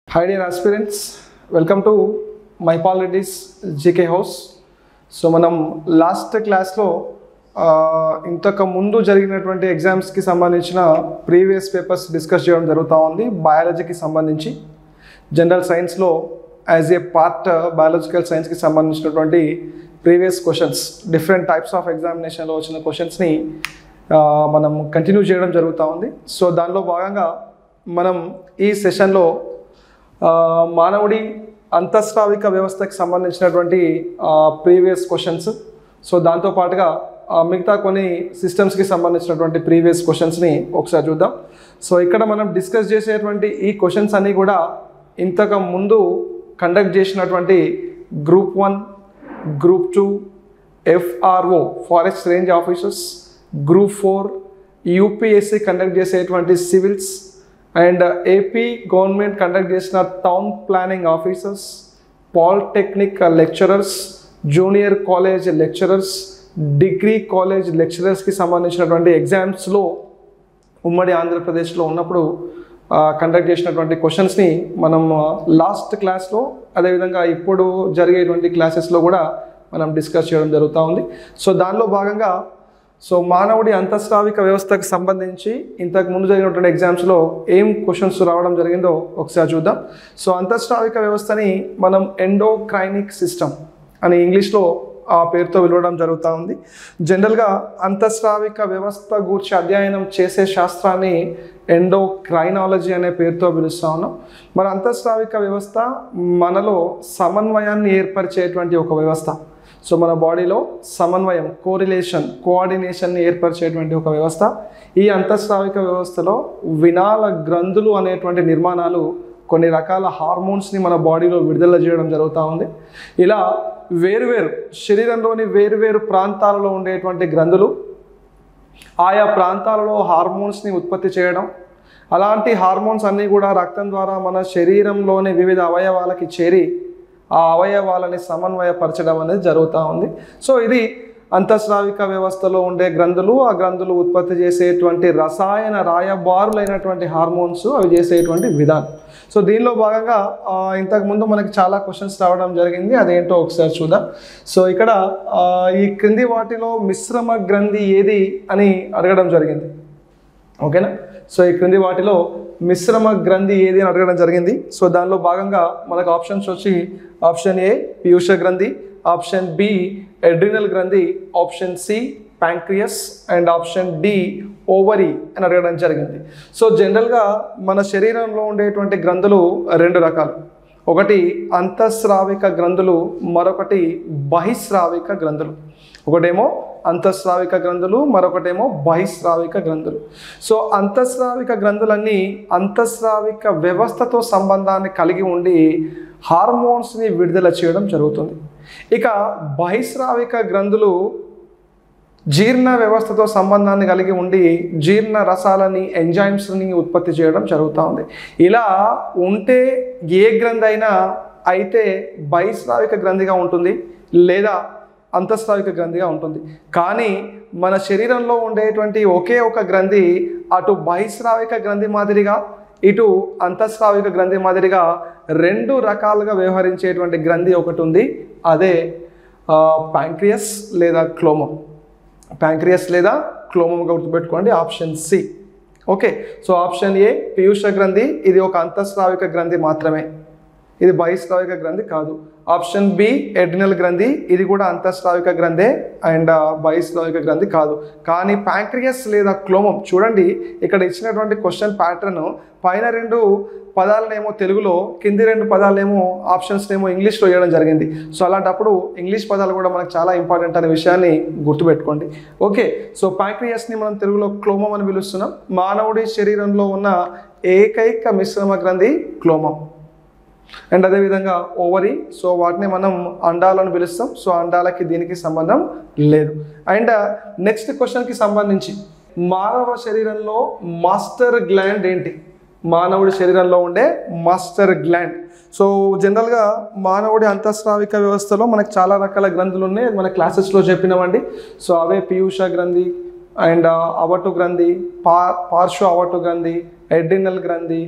Hi dear aspirants, welcome to my Paul Reddy's GK House. So మనం last క్లాస్లో ఇంతకు ముందు జరిగినటువంటి ఎగ్జామ్స్కి సంబంధించిన ప్రీవియస్ పేపర్స్ డిస్కస్ చేయడం జరుగుతూ ఉంది బయాలజీకి సంబంధించి జనరల్ సైన్స్లో యాజ్ ఏ పార్ట్ బయాలజికల్ సైన్స్కి సంబంధించినటువంటి previous questions different types of ఎగ్జామినేషన్లో వచ్చిన క్వశ్చన్స్ని మనం కంటిన్యూ చేయడం జరుగుతూ ఉంది సో దానిలో భాగంగా మనం ఈ సెషన్లో ఆ, మానవుడి అంతఃస్రావిక వ్యవస్థకి సంబంధించినటువంటి ప్రీవియస్ క్వశ్చన్స్ సో దాంతో పాటుగా ఆ, మిగతా కొన్ని సిస్టమ్స్కి సంబంధించినటువంటి ప్రీవియస్ క్వశ్చన్స్ని ఒకసారి చూద్దాం సో ఇక్కడ మనం డిస్కస్ చేసేటువంటి ఈ క్వశ్చన్స్ అన్నీ కూడా ఇంతకు ముందు కండక్ట్ చేసినటువంటి group one group two FRO forest range officers group four UPSC conduct చేసేటువంటి civils and AP government conduct చేసిన town planning officers polytechnic lecturers junior college lecturers degree college లెక్చరర్స్కి సంబంధించినటువంటి ఎగ్జామ్స్లో ఉమ్మడి ఆంధ్రప్రదేశ్లో ఉన్నప్పుడు కండక్ట్ చేసినటువంటి క్వశ్చన్స్ని మనం లాస్ట్ క్లాస్లో అదేవిధంగా ఇప్పుడు జరిగేటువంటి క్లాసెస్లో కూడా మనం డిస్కస్ చేయడం జరుగుతూ ఉంది సో దానిలో భాగంగా సో మానవుడి అంతఃస్రావిక వ్యవస్థకు సంబంధించి ఇంతకు ముందు జరిగినటువంటి ఎగ్జామ్స్లో ఏం క్వశ్చన్స్ రావడం జరిగిందో ఒకసారి చూద్దాం సో అంతఃస్రావిక వ్యవస్థని మనం ఎండోక్రైనిక్ సిస్టమ్ అని ఇంగ్లీష్లో ఆ పేరుతో పిలవడం జరుగుతూ ఉంది జనరల్గా అంతఃస్రావిక వ్యవస్థ గూర్చి అధ్యయనం చేసే శాస్త్రాన్ని ఎండోక్రైనాలజీ అనే పేరుతో పిలుస్తూ ఉన్నాం మరి అంతఃస్రావిక వ్యవస్థ మనలో సమన్వయాన్ని ఏర్పరిచేటువంటి ఒక వ్యవస్థ సో మన బాడీలో సమన్వయం కోరిలేషన్ కోఆర్డినేషన్ని ఏర్పరిచేటువంటి ఒక వ్యవస్థ ఈ అంతఃస్రావిక వ్యవస్థలో వినాల గ్రంథులు అనేటువంటి నిర్మాణాలు కొన్ని రకాల హార్మోన్స్ని మన బాడీలో విడుదల చేయడం జరుగుతూ ఉంది ఇలా వేరువేరు శరీరంలోని వేరువేరు ప్రాంతాలలో ఉండేటువంటి గ్రంథులు ఆయా ప్రాంతాలలో హార్మోన్స్ని ఉత్పత్తి చేయడం అలాంటి హార్మోన్స్ అన్నీ కూడా రక్తం ద్వారా మన శరీరంలోని వివిధ అవయవాలకి చేరి ఆ అవయవాలని సమన్వయపరచడం అనేది జరుగుతూ ఉంది సో ఇది అంతఃస్రావిక వ్యవస్థలో ఉండే గ్రంథులు ఆ గ్రంథులు ఉత్పత్తి చేసేటువంటి రసాయన రాయబారులైనటువంటి హార్మోన్స్ అవి చేసేటువంటి విధానం సో దీనిలో భాగంగా ఆ, ఇంతకుముందు మనకి చాలా క్వశ్చన్స్ రావడం జరిగింది అదేంటో ఒకసారి చూద్దాం సో ఇక్కడ ఆ, ఈ క్రింది వాటిలో మిశ్రమ గ్రంథి ఏది అని అడగడం జరిగింది ఓకేనా సో ఈ క్రింది వాటిలో మిశ్రమ గ్రంథి ఏది అని అడగడం జరిగింది సో దానిలో భాగంగా మనకు ఆప్షన్స్ వచ్చి ఆప్షన్ ఏ పీయూష గ్రంథి ఆప్షన్ బి ఎడ్రినల్ గ్రంథి option C pancreas and option D ovary అని అడగడం జరిగింది సో జనరల్గా మన శరీరంలో ఉండేటువంటి గ్రంథులు రెండు రకాలు ఒకటి అంతఃస్రావిక గ్రంథులు మరొకటి బహిస్రావిక గ్రంథులు ఒకటేమో అంతఃస్రావిక గ్రంథులు మరొకటేమో బహిస్రావిక గ్రంథులు సో అంతఃస్రావిక గ్రంథులన్నీ అంతఃస్రావిక వ్యవస్థతో సంబంధాన్ని కలిగి ఉండి హార్మోన్స్ని విడుదల చేయడం జరుగుతుంది ఇక బహిస్రావిక గ్రంథులు జీర్ణ వ్యవస్థతో సంబంధాన్ని కలిగి ఉండి జీర్ణ రసాలని ఎంజైమ్స్ని ఉత్పత్తి చేయడం జరుగుతూ ఉంది ఇలా ఉంటే ఏ గ్రంథి అయినా అయితే బహిస్రావిక గ్రంథిగా ఉంటుంది లేదా అంతఃస్రావిక గ్రంథిగా ఉంటుంది కానీ మన శరీరంలో ఉండేటువంటి ఒకే ఒక గ్రంథి అటు బహిస్రావిక గ్రంథి మాదిరిగా ఇటు అంతఃస్రావిక గ్రంథి మాదిరిగా రెండు రకాలుగా వ్యవహరించేటువంటి గ్రంథి ఒకటి ఉంది అదే ప్యాంక్రియస్ లేదా క్లోమం ప్యాంక్రియస్ లేదా క్లోమంగా గుర్తుపెట్టుకోండి option C okay so option A పీయూష గ్రంథి ఇది ఒక అంతఃస్రావిక గ్రంథి మాత్రమే ఇది బహిస్రావిక గ్రంథి కాదు ఆప్షన్ బి ఎడ్రినల్ గ్రంథి ఇది కూడా అంతఃస్రావిక గ్రంథే అండ్ బహిస్రావిక గ్రంథి కాదు కానీ ప్యాంక్రియస్ లేదా క్లోమం చూడండి ఇక్కడ ఇచ్చినటువంటి క్వశ్చన్ ప్యాటర్న్ పైన రెండు పదాలనేమో తెలుగులో కింది రెండు పదాలనేమో ఆప్షన్స్నేమో ఇంగ్లీష్లో ఇవ్వడం జరిగింది సో అలాంటప్పుడు ఇంగ్లీష్ పదాలు కూడా మనకు చాలా ఇంపార్టెంట్ అనే విషయాన్ని గుర్తుపెట్టుకోండి ఓకే సో ప్యాంక్రియస్ని మనం తెలుగులో క్లోమం అని పిలుస్తున్నాం మానవుడి శరీరంలో ఉన్న ఏకైక మిశ్రమ గ్రంథి క్లోమం అండ్ అదేవిధంగా ఓవరీ సో వాటిని మనం అండాలను పిలుస్తాం సో అండాలకి దీనికి సంబంధం లేదు అండ్ నెక్స్ట్ క్వశ్చన్కి సంబంధించి మానవ శరీరంలో మాస్టర్ గ్లాండ్ ఏంటి మానవుడి శరీరంలో ఉండే మాస్టర్ గ్లాండ్ సో జనరల్గా మానవుడి అంతఃస్రావిక వ్యవస్థలో మనకు చాలా రకాల గ్రంథులు ఉన్నాయి అది మన క్లాసెస్లో చెప్పినామండి సో అవే పీయూష గ్రంథి అండ్ అవటు గ్రంథి పా పార్శ్వ అవటు గ్రంథి ఎడ్రినల్ గ్రంథి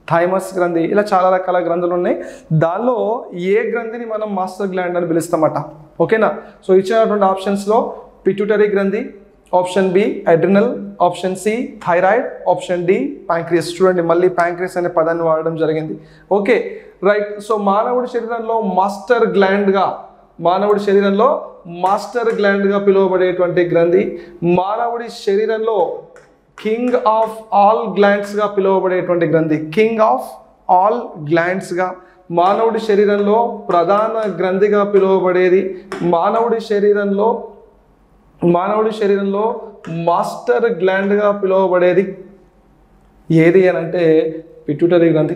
థైమస్ గ్రంథి ఇలా చాలా రకాల గ్రంథులు ఉన్నాయి దానిలో ఏ గ్రంథిని మనం మాస్టర్ గ్లాండ్ అని పిలుస్తామట ఓకేనా సో ఇచ్చినటువంటి ఆప్షన్స్లో పిట్యూటరీ గ్రంథి option B adrenal option C thyroid option D pancreas చూడండి మళ్ళీ ప్యాంక్రియస్ అనే పదాన్ని వాడడం జరిగింది ఓకే రైట్ సో మానవుడి శరీరంలో మాస్టర్ గ్లాండ్గా మానవుడి శరీరంలో మాస్టర్ గ్లాండ్గా పిలువబడేటువంటి గ్రంథి మానవుడి శరీరంలో కింగ్ ఆఫ్ ఆల్ గ్లాండ్స్గా పిలువబడేటువంటి గ్రంథి కింగ్ ఆఫ్ ఆల్ గ్లాండ్స్గా మానవుడి శరీరంలో ప్రధాన గ్రంథిగా పిలువబడేది మానవుడి శరీరంలో మానవుడి శరీరంలో మాస్టర్ గ్లాండ్గా పిలువబడేది ఏది అని అంటే పిట్యూటరీ గ్రంథి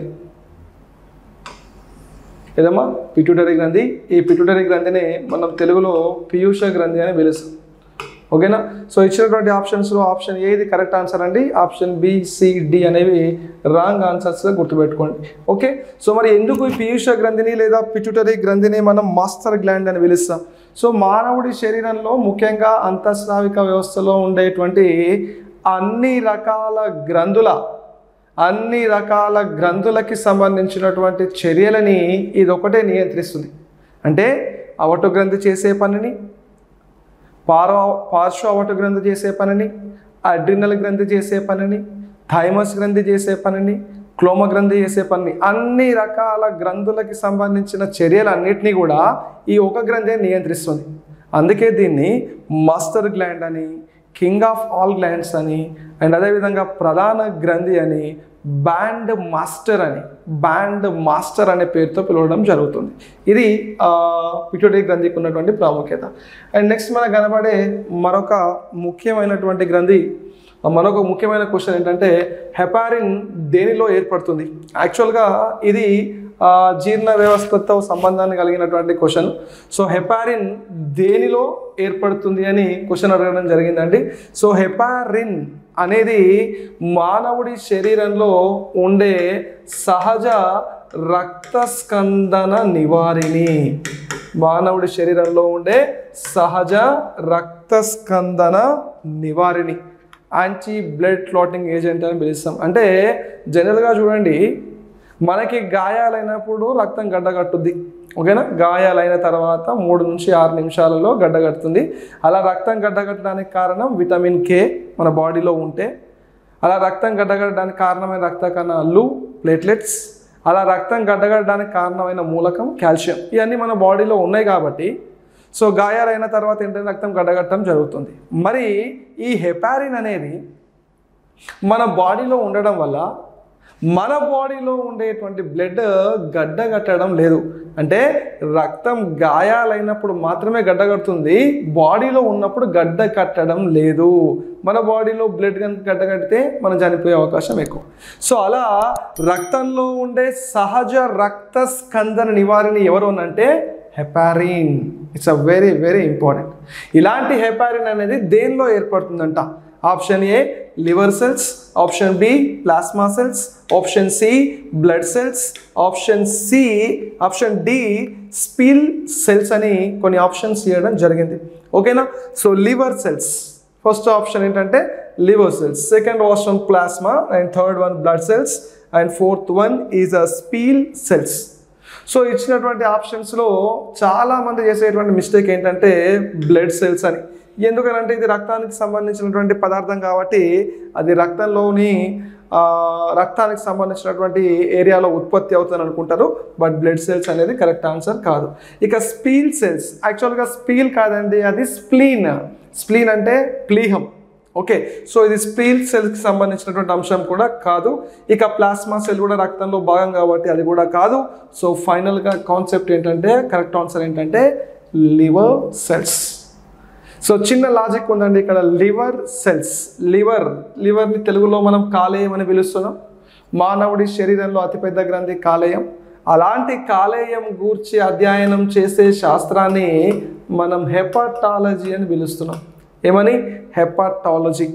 ఏదమ్మా పిట్యూటరీ గ్రంథి ఈ పిట్యూటరీ గ్రంథిని మనం తెలుగులో పీయూష గ్రంథి అని పిలుస్తాం ఓకేనా సో ఇచ్చినటువంటి ఆప్షన్స్లో ఆప్షన్ ఏది కరెక్ట్ ఆన్సర్ అండి ఆప్షన్ బి సి డి అనేవి రాంగ్ ఆన్సర్స్గా గుర్తుపెట్టుకోండి ఓకే సో మరి ఎందుకు ఈ పీయూష గ్రంథిని లేదా పిట్యూటరీ గ్రంథిని మనం మాస్టర్ గ్లాండ్ అని పిలుస్తాం సో మానవుడి శరీరంలో ముఖ్యంగా అంతఃస్రావిక వ్యవస్థలో ఉండేటువంటి అన్ని రకాల గ్రంథుల అన్ని రకాల గ్రంథులకి సంబంధించినటువంటి చర్యలని ఇది ఒకటే నియంత్రిస్తుంది అంటే అవటు గ్రంథి చేసే పనిని పార్వ పార్శ్వ అవటు గ్రంథి చేసే పనిని అడ్రినల్ గ్రంథి చేసే పనిని థైమస్ గ్రంథి చేసే పనిని క్లోమ గ్రంథి చేసే పనిని అన్ని రకాల గ్రంథులకి సంబంధించిన చర్యలన్నిటినీ కూడా ఈ ఒక గ్రంథే నియంత్రిస్తుంది అందుకే దీన్ని మాస్టర్ గ్లాండ్ అని కింగ్ ఆఫ్ ఆల్ గ్లాండ్స్ అని అండ్ అదేవిధంగా ప్రధాన గ్రంథి అని బ్యాండ్ మాస్టర్ అని బ్యాండ్ మాస్టర్ అనే పేరుతో పిలవడం జరుగుతుంది ఇది పిట్యూటరీ గ్రంథికి ఉన్నటువంటి ప్రాముఖ్యత అండ్ నెక్స్ట్ మనకు కనబడే మరొక ముఖ్యమైనటువంటి గ్రంథి మరొక ముఖ్యమైన క్వశ్చన్ ఏంటంటే హెపారిన్ దేనిలో ఏర్పడుతుంది యాక్చువల్గా ఇది ఆ, జీర్ణ వ్యవస్థతో సంబంధాన్ని కలిగినటువంటి క్వశ్చన్ సో హెపారిన్ దేనిలో ఏర్పడుతుంది అని క్వశ్చన్ అడగడం జరిగిందండి సో హెపారిన్ అనేది మానవుడి శరీరంలో ఉండే సహజ రక్త స్కందన నివారిణి మానవుడి శరీరంలో ఉండే సహజ రక్త స్కందన నివారిణి యాంటీ బ్లడ్ క్లాటింగ్ ఏజెంట్ అని పిలుస్తాం అంటే జనరల్గా చూడండి మనకి గాయాలైనప్పుడు రక్తం గడ్డగట్టుద్ది ఓకేనా గాయాలైన తర్వాత మూడు నుంచి ఆరు నిమిషాలలో గడ్డగడుతుంది అలా రక్తం గడ్డగట్టడానికి కారణం విటమిన్ కే మన బాడీలో ఉంటే అలా రక్తం గడ్డగట్టడానికి కారణమైన రక్త కణాలు ప్లేట్లెట్స్ అలా రక్తం గడ్డగట్టడానికి కారణమైన మూలకం కాల్షియం ఇవన్నీ మన బాడీలో ఉన్నాయి కాబట్టి సో గాయాలైన తర్వాత ఏంటంటే రక్తం గడ్డగట్టడం జరుగుతుంది మరి ఈ హెపారిన్ అనేది మన బాడీలో ఉండడం వల్ల మన బాడీలో ఉండేటువంటి బ్లడ్ గడ్డ కట్టడం లేదు అంటే రక్తం గాయాలైనప్పుడు మాత్రమే గడ్డ కడుతుంది బాడీలో ఉన్నప్పుడు గడ్డ కట్టడం లేదు మన బాడీలో బ్లడ్ కనుక గడ్డ కడితే మనం చనిపోయే అవకాశం ఎక్కువ సో అలా రక్తంలో ఉండే సహజ రక్త స్కందన నివారణ ఎవరు అంటే heparin it's a very very important ఇలాంటి హెపారిన్ అనేది దేనిలో ఏర్పడుతుందంట option A liver cells option B plasma cells option C blood cells option C option D spleen cells అని కొన్ని ఆప్షన్స్ ఇవ్వడం జరిగింది ఓకేనా so liver cells first option ఏంటంటే liver cells second option plasma and third one blood cells and fourth one is a spleen cells so ఇచ్చినటువంటి ఆప్షన్స్లో చాలామంది చేసేటువంటి మిస్టేక్ ఏంటంటే బ్లడ్ సెల్స్ అని ఎందుకనంటే ఇది రక్తానికి సంబంధించినటువంటి పదార్థం కాబట్టి అది రక్తంలోని ఆ, రక్తానికి సంబంధించినటువంటి ఏరియాలో ఉత్పత్తి అవుతుంది అనుకుంటారు బట్ బ్లడ్ సెల్స్ అనేది కరెక్ట్ ఆన్సర్ కాదు ఇక స్పీల్ సెల్స్ యాక్చువల్గా స్పీల్ కాదండి అది స్ప్లీన్ స్ప్లీన్ అంటే ప్లీహం ఓకే సో ఇది స్పీల్ సెల్కి సంబంధించినటువంటి అంశం కూడా కాదు ఇక ప్లాస్మా సెల్ కూడా రక్తంలో భాగం కాబట్టి అది కూడా కాదు సో ఫైనల్గా కాన్సెప్ట్ ఏంటంటే కరెక్ట్ ఆన్సర్ ఏంటంటే లివర్ సెల్స్ సో చిన్న లాజిక్ ఉందండి ఇక్కడ లివర్ సెల్స్ లివర్ లివర్ని తెలుగులో మనం కాలేయం అని పిలుస్తున్నాం మానవుడి శరీరంలో అతిపెద్ద గ్రంథి కాలేయం అలాంటి కాలేయం గూర్చి అధ్యయనం చేసే శాస్త్రాన్ని మనం హెపటాలజీ అని పిలుస్తున్నాం ఏమని హెపటాలజీ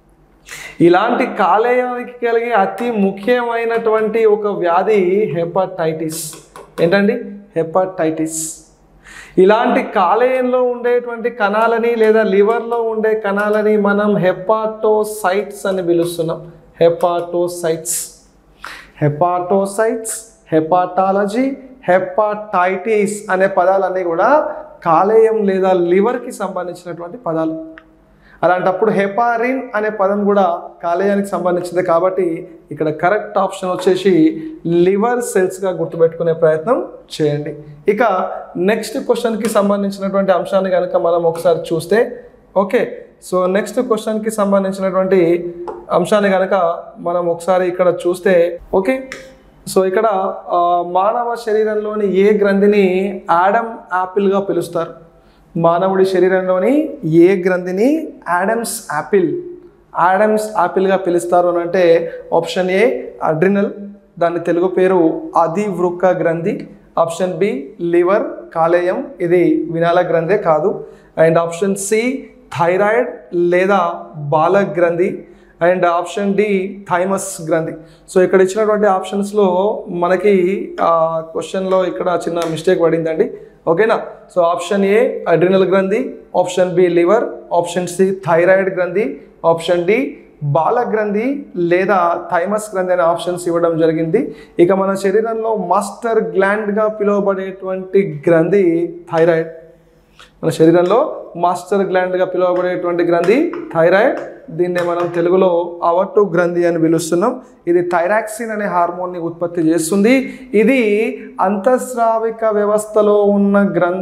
ఇలాంటి కాలేయానికి కలిగే అతి ముఖ్యమైనటువంటి ఒక వ్యాధి హెపటైటిస్ ఏంటండి హెపటైటిస్ ఇలాంటి కాలేయంలో ఉండేటువంటి కణాలని లేదా లివర్లో ఉండే కణాలని మనం హెపాటోసైట్స్ అని పిలుస్తున్నాం హెపాటోసైట్స్ హెపాటోసైట్స్ హెపాటాలజీ హెపాటైటిస్ అనే పదాలన్నీ కూడా కాలేయం లేదా లివర్కి సంబంధించినటువంటి పదాలు అలాంటప్పుడు హెపారిన్ అనే పదం కూడా కాలేయానికి సంబంధించింది కాబట్టి ఇక్కడ కరెక్ట్ ఆప్షన్ వచ్చేసి లివర్ సెల్స్గా గుర్తుపెట్టుకునే ప్రయత్నం చేయండి ఇక నెక్స్ట్ క్వశ్చన్కి సంబంధించినటువంటి అంశాన్ని కనుక మనం ఒకసారి చూస్తే ఓకే సో నెక్స్ట్ క్వశ్చన్కి సంబంధించినటువంటి అంశాన్ని కనుక మనం ఒకసారి ఇక్కడ చూస్తే ఓకే సో ఇక్కడ ఆ, మానవ శరీరంలోని ఏ గ్రంథిని యాడమ్ యాపిల్గా పిలుస్తారు మానవుడి శరీరంలోని ఏ గ్రంథిని యాడమ్స్ యాపిల్ యాడమ్స్ యాపిల్గా పిలుస్తారు అని అంటే ఆప్షన్ ఏ అడ్రినల్ దాని తెలుగు పేరు అధివృక్క గ్రంథి ఆప్షన్ బి లివర్ కాలేయం ఇది వినాల గ్రంథే కాదు అండ్ ఆప్షన్ సి థైరాయిడ్ లేదా బాల గ్రంథి అండ్ ఆప్షన్ డి థైమస్ గ్రంథి సో ఇక్కడ ఇచ్చినటువంటి ఆప్షన్స్లో మనకి క్వశ్చన్లో ఇక్కడ చిన్న మిస్టేక్ పడిందండి ఓకేనా సో ఆప్షన్ ఏ అడ్రినల్ గ్రంథి option B liver option C thyroid గ్రంథి ఆప్షన్ డి బాల గ్రంథి లేదా థైమస్ గ్రంథి అనే ఆప్షన్స్ ఇవ్వడం జరిగింది ఇక మన శరీరంలో మాస్టర్ గ్లాండ్గా పిలువబడేటువంటి గ్రంథి థైరాయిడ్ మన శరీరంలో మాస్టర్ గ్లాండ్గా పిలువబడేటువంటి గ్రంథి థైరాయిడ్ దీన్నే మనం తెలుగులో అవట్టు గ్రంథి అని పిలుస్తున్నాం ఇది థైరాక్సిన్ అనే హార్మోన్ని ఉత్పత్తి చేస్తుంది ఇది అంతఃస్రావిక వ్యవస్థలో ఉన్న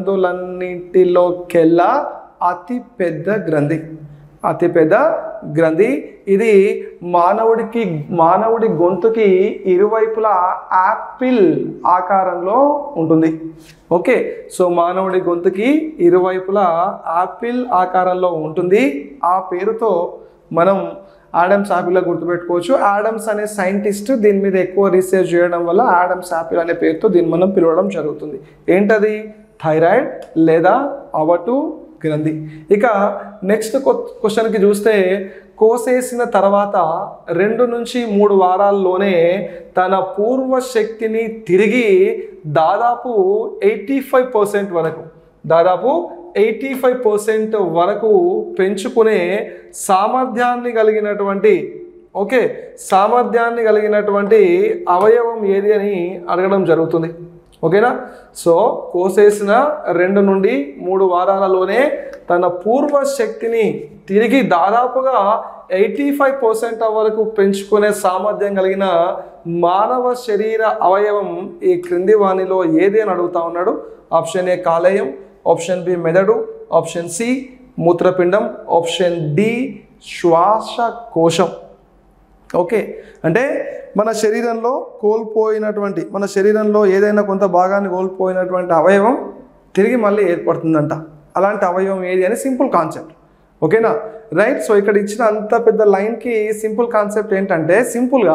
గ్రంథులన్నింటిలోకెల్లా అతి పెద్ద గ్రంథి అతి పెద్ద గ్రంథి ఇది మానవుడికి మానవుడి గొంతుకి ఇరువైపులా యాపిల్ ఆకారంలో ఉంటుంది ఓకే సో మానవుడి గొంతుకి ఇరువైపులా యాపిల్ ఆకారంలో ఉంటుంది ఆ పేరుతో మనం ఆడమ్స్ యాపిల్గా గుర్తుపెట్టుకోవచ్చు ఆడమ్స్ అనే సైంటిస్ట్ దీని మీద ఎక్కువ రీసెర్చ్ చేయడం వల్ల ఆడమ్స్ యాపిల్ అనే పేరుతో దీన్ని మనం పిలవడం జరుగుతుంది ఏంటది థైరాయిడ్ లేదా అవటు గ్రంథి ఇక నెక్స్ట్ క్వశ్చన్కి చూస్తే కోసేసిన తర్వాత రెండు నుంచి మూడు వారాల్లోనే తన పూర్వ శక్తిని తిరిగి దాదాపు ఎయిటీ ఫైవ్ పర్సెంట్ వరకు దాదాపు ఎయిటీ ఫైవ్ పర్సెంట్ వరకు పెంచుకునే సామర్థ్యాన్ని కలిగినటువంటి ఓకే సామర్థ్యాన్ని కలిగినటువంటి అవయవం ఏది అని అడగడం జరుగుతుంది ఓకేనా సో కోసేసిన రెండు నుండి మూడు వారాలలోనే తన పూర్వ శక్తిని తిరిగి దాదాపుగా ఎయిటీ ఫైవ్ పర్సెంట్ వరకు పెంచుకునే సామర్థ్యం కలిగిన మానవ శరీర అవయవం ఈ క్రింది వాణిలో ఏది అని అడుగుతా ఉన్నాడు ఆప్షన్ ఏ కాలేయం ఆప్షన్ బి మెదడు ఆప్షన్ సి మూత్రపిండం ఆప్షన్ డి శ్వాసకోశం ఓకే అంటే మన శరీరంలో కోల్పోయినటువంటి మన శరీరంలో ఏదైనా కొంత భాగాన్ని కోల్పోయినటువంటి అవయవం తిరిగి మళ్ళీ ఏర్పడుతుందంట అలాంటి అవయవం ఏది అని సింపుల్ కాన్సెప్ట్ ఓకేనా రైట్ సో ఇక్కడ ఇచ్చిన అంత పెద్ద లైన్కి సింపుల్ కాన్సెప్ట్ ఏంటంటే సింపుల్గా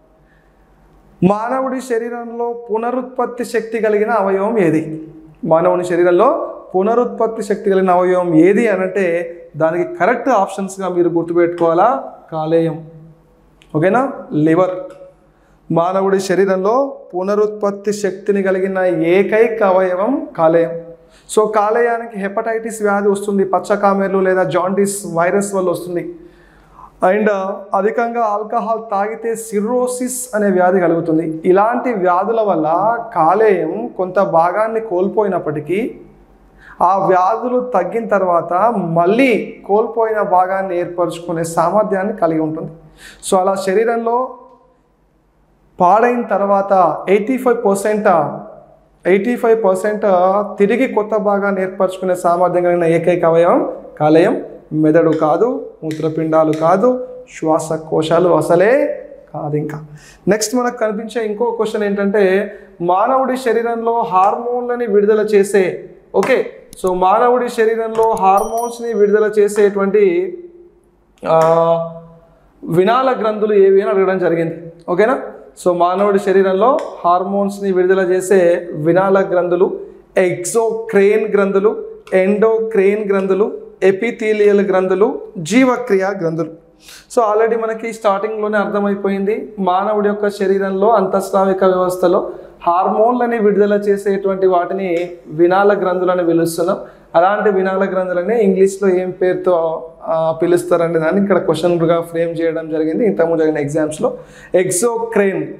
మానవుడి శరీరంలో పునరుత్పత్తి శక్తి కలిగిన అవయవం ఏది మానవుని శరీరంలో పునరుత్పత్తి శక్తి కలిగిన అవయవం ఏది అని అంటే దానికి కరెక్ట్ ఆప్షన్స్గా మీరు గుర్తుపెట్టుకోవాలా కాలేయం ఓకేనా లివర్ మానవుడి శరీరంలో పునరుత్పత్తి శక్తిని కలిగిన ఏకైక అవయవం కాలేయం సో కాలేయానికి హెపటైటిస్ వ్యాధి వస్తుంది పచ్చకామెర్లు లేదా జాండీస్ వైరస్ వల్ల వస్తుంది అండ్ అధికంగా ఆల్కహాల్ తాగితే సిర్రోసిస్ అనే వ్యాధి కలుగుతుంది ఇలాంటి వ్యాధుల వల్ల కాలేయం కొంత భాగాన్ని కోల్పోయినప్పటికీ ఆ వ్యాధులు తగ్గిన తర్వాత మళ్ళీ కోల్పోయిన భాగాన్ని ఏర్పరచుకునే సామర్థ్యాన్ని కలిగి ఉంటుంది సో అలా శరీరంలో పాడైన తర్వాత eighty five percent eighty five percent తిరిగి కొత్త భాగాన్ని ఏర్పరచుకునే సామర్థ్యం కలిగిన ఏకైక అవయవం కాలేయం మెదడు కాదు మూత్రపిండాలు కాదు శ్వాసకోశాలు అసలే కాదు ఇంకా నెక్స్ట్ మనకు కనిపించే ఇంకో క్వశ్చన్ ఏంటంటే మానవుడి శరీరంలో హార్మోన్లని విడుదల చేసే ఓకే సో మానవుడి శరీరంలో హార్మోన్స్ని విడుదల చేసేటువంటి ఆ, వినాల గ్రంథులు ఏవి అని అడగడం జరిగింది ఓకేనా సో మానవుడి శరీరంలో హార్మోన్స్ని విడుదల చేసే వినాల గ్రంథులు ఎక్సోక్రేన్ గ్రంథులు ఎండోక్రేన్ గ్రంథులు ఎపిథీలియల్ గ్రంథులు జీవక్రియ గ్రంథులు సో ఆల్రెడీ మనకి స్టార్టింగ్లోనే అర్థమైపోయింది మానవుడి యొక్క శరీరంలో అంతఃస్రావిక వ్యవస్థలో హార్మోన్లని విడుదల చేసేటువంటి వాటిని వినాల గ్రంథులని పిలుస్తున్నాం అలాంటి వినాల గ్రంథులని ఇంగ్లీష్లో ఏం పేరుతో ఆ, పిలుస్తారంటే దాన్ని ఇక్కడ క్వశ్చన్గా ఫ్రేమ్ చేయడం జరిగింది ఇంతకుముందు జరిగిన ఎగ్జామ్స్లో ఎక్సోక్రేన్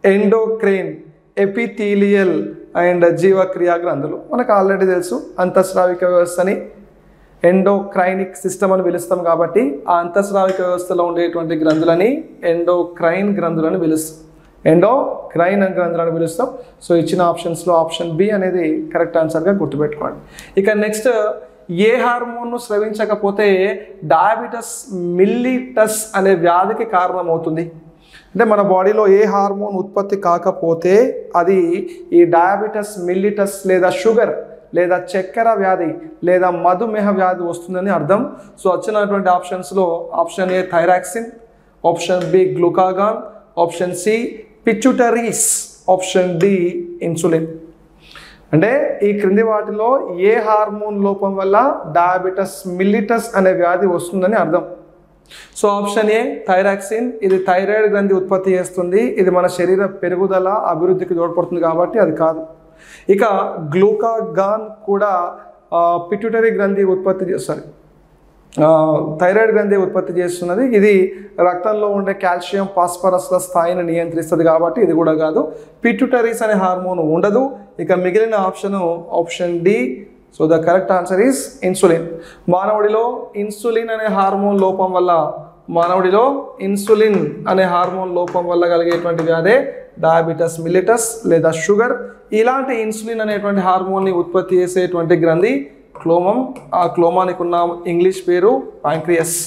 ఎండోక్రైన్ ఎపిథీలియల్ అండ్ జీవక్రియ గ్రంథులు మనకు ఆల్రెడీ తెలుసు అంతఃస్రావిక వ్యవస్థని ఎండోక్రైనిక్ సిస్టమ్ అని పిలుస్తాం కాబట్టి ఆ అంతఃస్రావిక వ్యవస్థలో ఉండేటువంటి గ్రంథులని ఎండోక్రైన్ గ్రంథులని పిలుస్తాం ఎండోక్రైన్ అని గ్రంథులని పిలుస్తాం సో ఇచ్చిన ఆప్షన్స్లో ఆప్షన్ బి అనేది కరెక్ట్ ఆన్సర్గా గుర్తుపెట్టుకోండి ఇక నెక్స్ట్ ఏ హార్మోన్ను స్రవించకపోతే డయాబెటస్ మిల్లిటస్ అనే వ్యాధికి కారణమవుతుంది అంటే మన బాడీలో ఏ హార్మోన్ ఉత్పత్తి కాకపోతే అది ఈ డయాబెటస్ మిల్లిటస్ లేదా షుగర్ లేదా చక్కెర వ్యాధి లేదా మధుమేహ వ్యాధి వస్తుందని అర్థం సో వచ్చినటువంటి ఆప్షన్స్లో option A thyroxine option B glucagon option C pituitaries option D insulin అంటే ఈ క్రింది వాటిలో ఏ హార్మోన్ లోపం వల్ల డయాబెటస్ మిల్లిటస్ అనే వ్యాధి వస్తుందని అర్థం సో ఆప్షన్ ఏ థైరాక్సిన్ ఇది థైరాయిడ్ గ్రంథి ఉత్పత్తి చేస్తుంది ఇది మన శరీర పెరుగుదల అభివృద్ధికి తోడ్పడుతుంది కాబట్టి అది కాదు ఇక గ్లూకాగాన్ కూడా పిట్యూటరీ గ్రంథి ఉత్పత్తి చేస్తారు థైరాయిడ్ గ్రంథి ఉత్పత్తి చేస్తున్నది ఇది రక్తంలో ఉండే కాల్షియం ఫాస్ఫరస్ల స్థాయిని నియంత్రిస్తుంది కాబట్టి ఇది కూడా కాదు పిట్యూటరీస్ అనే హార్మోన్ ఉండదు ఇక మిగిలిన option option D so the correct answer is insulin మానవుడిలో ఇన్సులిన్ అనే హార్మోన్ లోపం వల్ల మానవుడిలో ఇన్సులిన్ అనే హార్మోన్ లోపం వల్ల కలిగేటువంటి వ్యాధే డయాబెటస్ మిలిటస్ లేదా షుగర్ ఇలాంటి ఇన్సులిన్ అనేటువంటి హార్మోన్ని ఉత్పత్తి చేసేటువంటి గ్రంథి క్లోమం ఆ క్లోమానికి ఉన్న ఇంగ్లీష్ పేరు పాంక్రియస్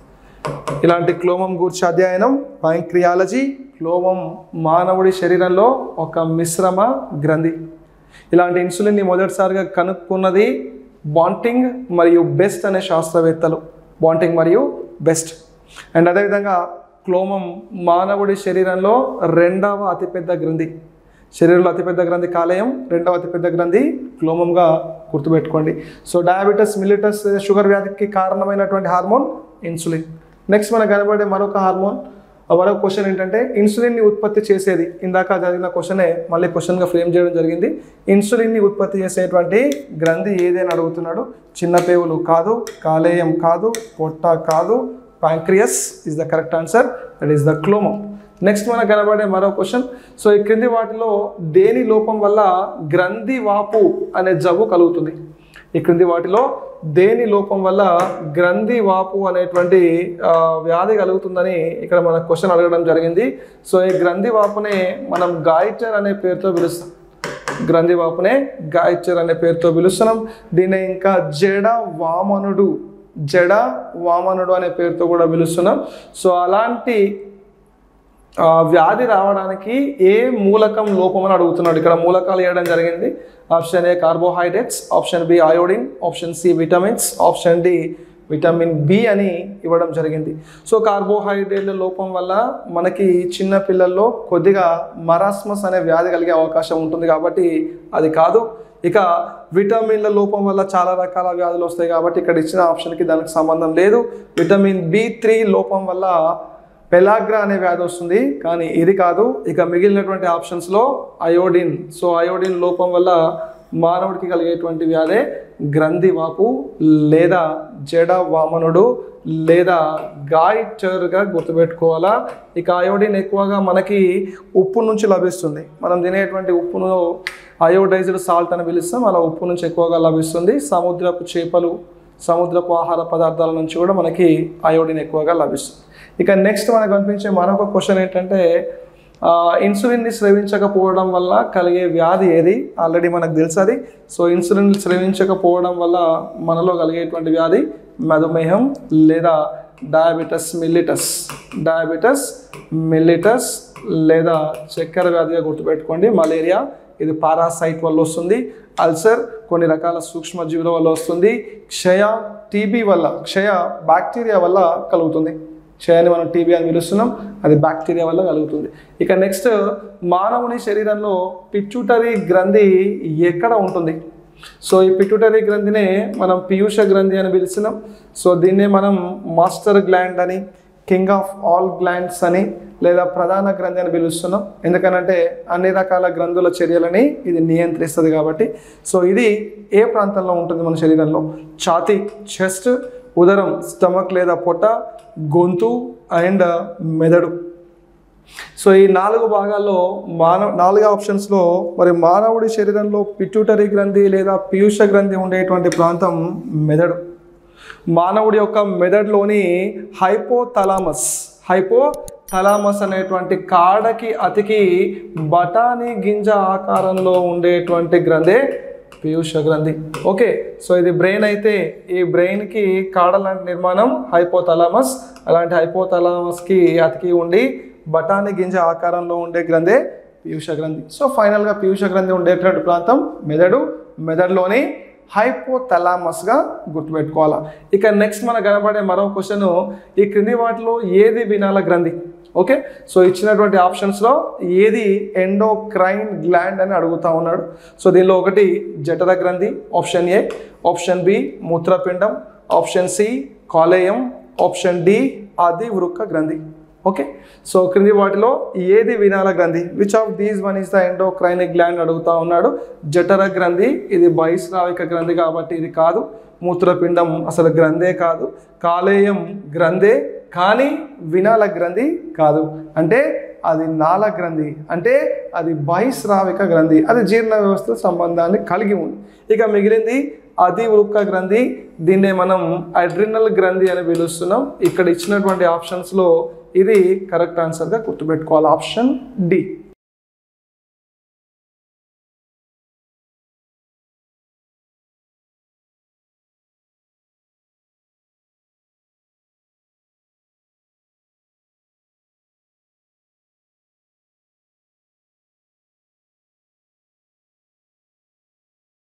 ఇలాంటి క్లోమం గూర్చి అధ్యయనం పాంక్రియాలజీ క్లోమం మానవుడి శరీరంలో ఒక మిశ్రమ గ్రంథి ఇలాంటి ఇన్సులిన్ని మొదటిసారిగా కనుక్కున్నది బాంటింగ్ మరియు బెస్ట్ అనే శాస్త్రవేత్తలు బాంటింగ్ మరియు బెస్ట్ అండ్ అదేవిధంగా క్లోమం మానవుడి శరీరంలో రెండవ అతిపెద్ద గ్రంథి శరీరంలో అతిపెద్ద గ్రంథి కాలేయం రెండవ అతిపెద్ద గ్రంథి క్లోమంగా గుర్తుపెట్టుకోండి సో డయాబెటీస్ మిలిటస్ షుగర్ వ్యాధికి కారణమైనటువంటి హార్మోన్ ఇన్సులిన్ నెక్స్ట్ మనకు కనబడే మరొక హార్మోన్ మరొక క్వశ్చన్ ఏంటంటే ఇన్సులిన్ని ఉత్పత్తి చేసేది ఇందాక జరిగిన క్వశ్చనే మళ్ళీ క్వశ్చన్గా ఫ్రేమ్ చేయడం జరిగింది ఇన్సులిన్ని ఉత్పత్తి చేసేటువంటి గ్రంథి ఏదైనా అడుగుతున్నాడు చిన్న పేవులు కాదు కాలేయం కాదు పొట్ట కాదు pancreas is the correct answer that is the క్లోమం నెక్స్ట్ మనకు కనబడే మరో క్వశ్చన్ సో ఈ క్రింది వాటిలో దేని లోపం వల్ల గ్రంథి వాపు అనే జబ్బు కలుగుతుంది ఈ క్రింది వాటిలో దేని లోపం వల్ల గ్రంథి వాపు అనేటువంటి ఆ, వ్యాధి కలుగుతుందని ఇక్కడ మన క్వశ్చన్ అడగడం జరిగింది సో ఈ గ్రంథి వాపునే మనం గాయిటర్ అనే పేరుతో పిలుస్తాం గ్రంథి వాపునే గాయిచర్ అనే పేరుతో పిలుస్తున్నాం దీన్ని ఇంకా జడ వామనుడు జడ వామనుడు అనే పేరుతో కూడా పిలుస్తున్నాం సో అలాంటి ఆ, వ్యాధి రావడానికి ఏ మూలకం లోపం అని అడుగుతున్నాడు ఇక్కడ మూలకాలు వేయడం జరిగింది option A carbohydrates option B iodine option C vitamins option D vitamin B అని ఇవ్వడం జరిగింది సో కార్బోహైడ్రేట్ల లోపం వల్ల మనకి చిన్న పిల్లల్లో కొద్దిగా మరాస్మస్ అనే వ్యాధి కలిగే అవకాశం ఉంటుంది కాబట్టి అది కాదు ఇక విటమిన్ల లోపం వల్ల చాలా రకాల వ్యాధులు వస్తాయి కాబట్టి ఇక్కడ ఇచ్చిన ఆప్షన్కి దానికి సంబంధం లేదు విటమిన్ బి త్రీ లోపం వల్ల పెలాగ్రా అనే వ్యాధి వస్తుంది కానీ ఇది కాదు ఇక మిగిలినటువంటి ఆప్షన్స్లో అయోడిన్ సో అయోడిన్ లోపం వల్ల మానవుడికి కలిగేటువంటి వ్యాధే గ్రంథి వాపు లేదా జడ వామనుడు లేదా గాయిటర్గా గుర్తుపెట్టుకోవాలా ఇక అయోడిన్ ఎక్కువగా మనకి ఉప్పు నుంచి లభిస్తుంది మనం తినేటువంటి ఉప్పును అయోడైజ్డ్ సాల్ట్ అని పిలుస్తాం అలా ఉప్పు నుంచి ఎక్కువగా లభిస్తుంది సముద్రపు చేపలు సముద్రపు ఆహార పదార్థాల నుంచి కూడా మనకి అయోడిన్ ఎక్కువగా లభిస్తుంది ఇక నెక్స్ట్ మనకు కనిపించే మరొక క్వశ్చన్ ఏంటంటే ఆ, ఇన్సులిన్ని స్రవించకపోవడం వల్ల కలిగే వ్యాధి ఏది ఆల్రెడీ మనకు తెలుసు అది సో ఇన్సులిన్ స్రవించకపోవడం వల్ల మనలో కలిగేటువంటి వ్యాధి మధుమేహం లేదా డయాబెటస్ మిల్లిటస్ డయాబెటస్ మిల్లిటస్ లేదా చక్కెర వ్యాధిగా గుర్తుపెట్టుకోండి మలేరియా ఇది పారాసైట్ వల్ల వస్తుంది అల్సర్ కొన్ని రకాల సూక్ష్మజీవుల వల్ల వస్తుంది క్షయ టీబీ వల్ల క్షయ బ్యాక్టీరియా వల్ల కలుగుతుంది క్షయాన్ని మనం టీబీ అని పిలుస్తున్నాం అది బ్యాక్టీరియా వల్ల కలుగుతుంది ఇక నెక్స్ట్ మానవుని శరీరంలో పిచ్యుటరీ గ్రంథి ఎక్కడ ఉంటుంది సో ఈ పిట్యూటరీ గ్రంథినే మనం పీయూష గ్రంథి అని పిలుస్తున్నాం సో దీన్నే మనం మాస్టర్ గ్లాండ్ అని కింగ్ ఆఫ్ ఆల్ గ్లాండ్స్ అని లేదా ప్రధాన గ్రంథి అని పిలుస్తున్నాం ఎందుకనంటే అన్ని రకాల గ్రంథుల చర్యలని ఇది నియంత్రిస్తుంది కాబట్టి సో ఇది ఏ ప్రాంతంలో ఉంటుంది మన శరీరంలో ఛాతీ చెస్ట్ ఉదరం స్టమక్ లేదా పొట్ట గొంతు అండ్ మెదడు సో ఈ నాలుగు భాగాల్లో మానవ నాలుగు ఆప్షన్స్లో మరి మానవుడి శరీరంలో పిట్యూటరీ గ్రంథి లేదా పీయూష గ్రంథి ఉండేటువంటి ప్రాంతం మెదడు మానవుడి యొక్క మెదడులోని హైపోథలామస్ హైపోథలామస్ అనేటువంటి కాడకి అతికి బఠానీ గింజ ఆకారంలో ఉండేటువంటి గ్రంథే పీయూష గ్రంథి ఓకే సో ఇది బ్రెయిన్ అయితే ఈ బ్రెయిన్కి కాడ లాంటి నిర్మాణం హైపోథలామస్ అలాంటి హైపోథలామస్కి అతికి ఉండి బఠానీ గింజ ఆకారంలో ఉండే గ్రంథే పీయూష గ్రంథి సో ఫైనల్గా పీయూష గ్రంథి ఉండేటువంటి ప్రాంతం మెదడు మెదడులోని హైపోథలామస్గా గుర్తుపెట్టుకోవాలి ఇక నెక్స్ట్ మనకు కనబడే మరో క్వశ్చన్ ఈ క్రింది వాటిలో ఏది వినాల గ్రంథి ఓకే సో ఇచ్చినటువంటి ఆప్షన్స్లో ఏది ఎండోక్రైన్ గ్లాండ్ అని అడుగుతా ఉన్నాడు సో దీనిలో ఒకటి జఠర గ్రంథి ఆప్షన్ ఏ ఆప్షన్ బి మూత్రపిండం ఆప్షన్ సి కాలేయం ఆప్షన్ డి ఆది వృక్క గ్రంథి ఓకే సో క్రింది వాటిలో ఏది వినాల గ్రంథి which of these one is the endocrine gland అడుగుతా ఉన్నాడు జఠర గ్రంథి ఇది బహిస్రావిక గ్రంథి కాబట్టి ఇది కాదు మూత్రపిండం అసలు గ్రంథే కాదు కాలేయం గ్రంథే కానీ వినాల గ్రంథి కాదు అంటే అది నాల గ్రంథి అంటే అది బహిస్రావిక గ్రంథి అది జీర్ణ వ్యవస్థ సంబంధాన్ని కలిగి ఉంది ఇక మిగిలింది అతి వృక్క గ్రంథి దీన్నే మనం అడ్రినల్ గ్రంథి అని పిలుస్తున్నాం ఇక్కడ ఇచ్చినటువంటి ఆప్షన్స్లో ఇది కరెక్ట్ ఆన్సర్గా గుర్తుపెట్టుకోవాలి ఆప్షన్ డి